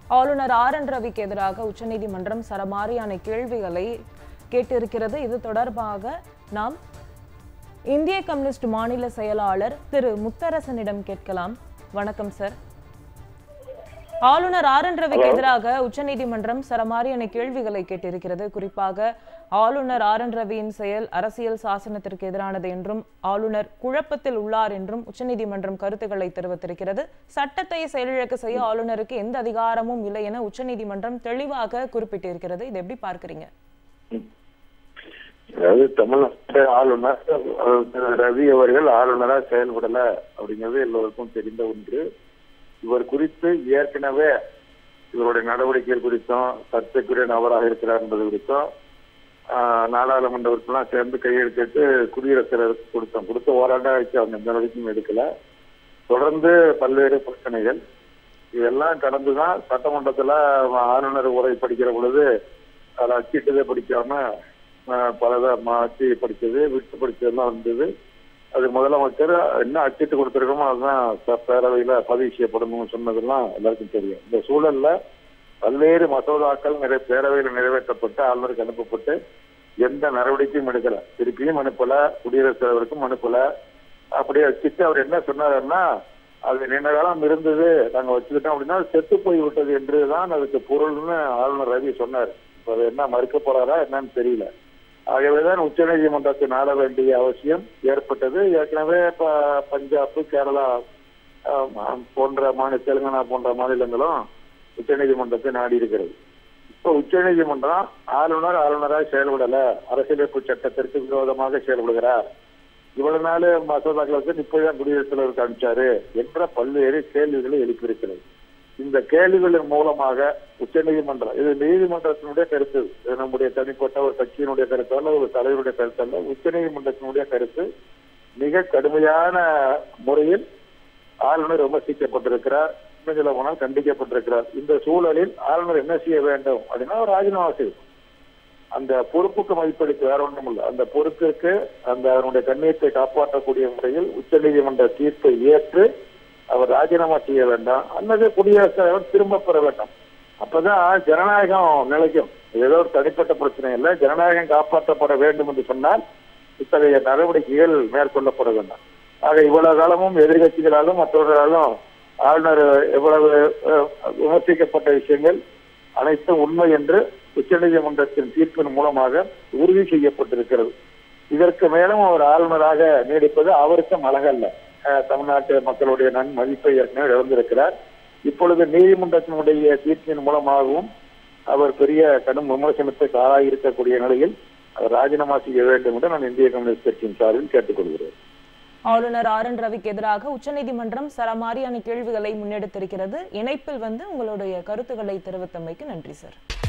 ஆளுநர் R N ரவிக்கு எதிராக உச்சநீதிமன்றம் சரமாரியான கேள்விகளை கேட்டிருக்கிறது இது தொடர்பாக நாம் இந்திய கம்யூனிஸ்ட் மாநில செயலாளர் திரு முத்தரசனிடம் கேட்கலாம் வணக்கம் சார் ஆளுநர் ஆர் என் ரவிக்கு எதிராக உச்சநீதிமன்றம் சரமாரியான கேள்விகளை கேட்டிருக்கிறது குறிப்பாக ஆளுநர் ஆர் என் ரவியின் செயல் அரசியல் சாசனத்திற்கு எதிரானது என்றும் ஆளுநர் குழப்பத்தில் உள்ளார் என்றும் உச்சநீதிமன்றம் கருத்துக்களை தெரிவித்திருக்கிறது சட்டத்தை செயலிழக்க செய்ய ஆளுநருக்கு எந்த அதிகாரமும் இல்லை என உச்சநீதிமன்றம் தெளிவாக குறிப்பிட்டிருக்கிறது இது எப்படி பார்க்கறீங்க அதாவது தமிழ்நாட்டு ஆளுநர் அஹ், ரவி அவர்கள் ஆளுநரா செயல்படல அப்படிங்கிறது எல்லோருக்கும் தெரிந்த ஒன்று இவர் குறித்து ஏற்கனவே இவருடைய நடவடிக்கைகள் குறித்தும் சர்ச்சைக்குரிய நபராக இருக்கிறார் என்பது குறித்தும் ஆஹ், நாடாளுமன்ற உறுப்பினர்லாம் சேர்ந்து கையெழுத்திட்டு குடியரசுத் தலைவருக்கு கொடுத்தோம் கொடுத்த ஓராண்டா வச்சு அவங்க எந்த நடவடிக்கையும் எடுக்கல தொடர்ந்து பல்வேறு பிரச்சனைகள் இதெல்லாம் கடந்துதான் சட்டமன்றத்துல ஆளுநர் உரை படிக்கிற பொழுது அதை அச்சிட்டதே படிக்காம ஆஹ், பலதை மாற்றி படிச்சது விட்டு படிச்சதெல்லாம் வந்தது அது முதலமைச்சர் என்ன அச்சிட்டு கொடுத்திருக்கோமோ அதுதான் ச- பேரவையில பதிவு செய்யப்படணும்னு சொன்னதெல்லாம் எல்லாருக்கும் தெரியும் இந்த சூழல்ல பல்வேறு மசோதாக்கள் நிறை பேரவையில் நிறைவேற்றப்பட்டு ஆளுநருக்கு அனுப்பப்பட்டு எந்த நடவடிக்கையும் எடுக்கல திருப்பியும் அனுப்பல குடியரசுத் தலைவருக்கும் அனுப்பல அப்படியே வச்சுட்டு அவர் என்ன சொன்னாருன்னா அது நீண்ட காலம் இருந்தது நாங்க வச்சுக்கிட்டோம் அப்படின்னா செத்து போய் விட்டது என்றுதான் அதுக்கு பொருள்னு ஆளுநர் ரவி சொன்னார் இப்ப அது என்ன மறுக்க போறாரா என்னன்னு தெரியல ஆகவேதான் உச்ச நீதிமன்றத்தை நாட வேண்டிய அவசியம் ஏற்பட்டது ஏற்கனவே ப- பஞ்சாப் கேரளா ஆஹ், போன்ற மாநில தெலுங்கானா போன்ற மாநிலங்களும் உச்ச நீதிமன்றத்தை நாடி இருக்கிறது இப்போ உச்ச நீதிமன்றம் ஆளுநர் ஆளுநராக செயல்படல அரசியலமைப்பு சட்டத்திற்கு விரோதமாக செயல்படுகிறார் இவ்வளவு நாள் மசோதாக்களை வந்து இப்பதான் குடியரசுத் தலைவருக்கு அனுப்பிச்சாரு என்ற பல்வேறு கேள்விகளை எழுப்பியிருக்கிறது இந்த கேள்விகளின் மூலமாக உச்சநீதிமன்றம் இது நீதிமன்றத்தினுடைய கருத்து இது நம்முடைய தனிப்பட்ட ஒரு கட்சியினுடைய கருத்து அல்ல ஒரு தலைவருடைய கருத்து அல்ல உச்சநீதிமன்றத்தினுடைய கருத்து மிக கடுமையான முறையில் ஆளுநர் விமர்சிக்கப்பட்டிருக்கிறார் இன்னும் சொல்ல போனால் கண்டிக்கப்பட்டிருக்கிறார் இந்த சூழலில் ஆளுநர் என்ன செய்ய வேண்டும் அப்படின்னா ஒரு ராஜினாமா செய்யும் அந்த பொறுப்புக்கு மதிப்பளிக்க வேற ஒன்றும் இல்லை அந்த பொறுப்பிற்கு அந்த அதனுடைய கண்ணியத்தை காப்பாற்றக்கூடிய முறையில் உச்சநீதிமன்ற தீர்ப்பை ஏற்று அவர் ராஜினாமா செய்ய வேண்டாம் அல்லது குடியரசுத் தலைவர் திரும்ப பெற வேண்டும் அப்பதான் ஜனநாயகம் நிலைக்கும் இது ஏதோ ஒரு தனிப்பட்ட பிரச்சனை இல்லை ஜனநாயகம் காப்பாற்றப்பட வேண்டும் என்று சொன்னால் இத்தகைய நடவடிக்கைகள் மேற்கொள்ளப்பட வேண்டும் ஆக இவ்வளவு காலமும் எதிர்கட்சிகளாலும் மற்றவர்களாலும் ஆளுநர் எவ்வளவு அஹ், விமர்சிக்கப்பட்ட விஷயங்கள் அனைத்தும் உண்மை என்று உச்சநீதிமன்றத்தின் தீர்ப்பின் மூலமாக உறுதி செய்யப்பட்டிருக்கிறது இதற்கு மேலும் அவர் ஆளுநராக நீடிப்பது அவருக்கும் அழகல்ல அஹ், தமிழ்நாட்டு மக்களுடைய நன் மதிப்பை ஏற்கனவே இழந்திருக்கிறார் இப்பொழுது நீதிமன்றத்தினுடைய தீர்ப்பின் மூலமாகவும் அவர் பெரிய கடும் விமர்சனத்துக்கு ஆளாகியிருக்கக்கூடிய நிலையில் அவர் ராஜினாமா செய்ய வேண்டும் என்று நான் இந்திய கம்யூனிஸ்ட் கட்சியின் சார்பில் கேட்டுக்கொள்கிறேன் ஆளுநர் ஆர் என் ரவிக்கு எதிராக உச்சநீதிமன்றம் சரமாரியான கேள்விகளை முன்னெடுத்திருக்கிறது இணைப்பில் வந்து உங்களுடைய கருத்துக்களை தெரிவித்தமைக்கு நன்றி சார்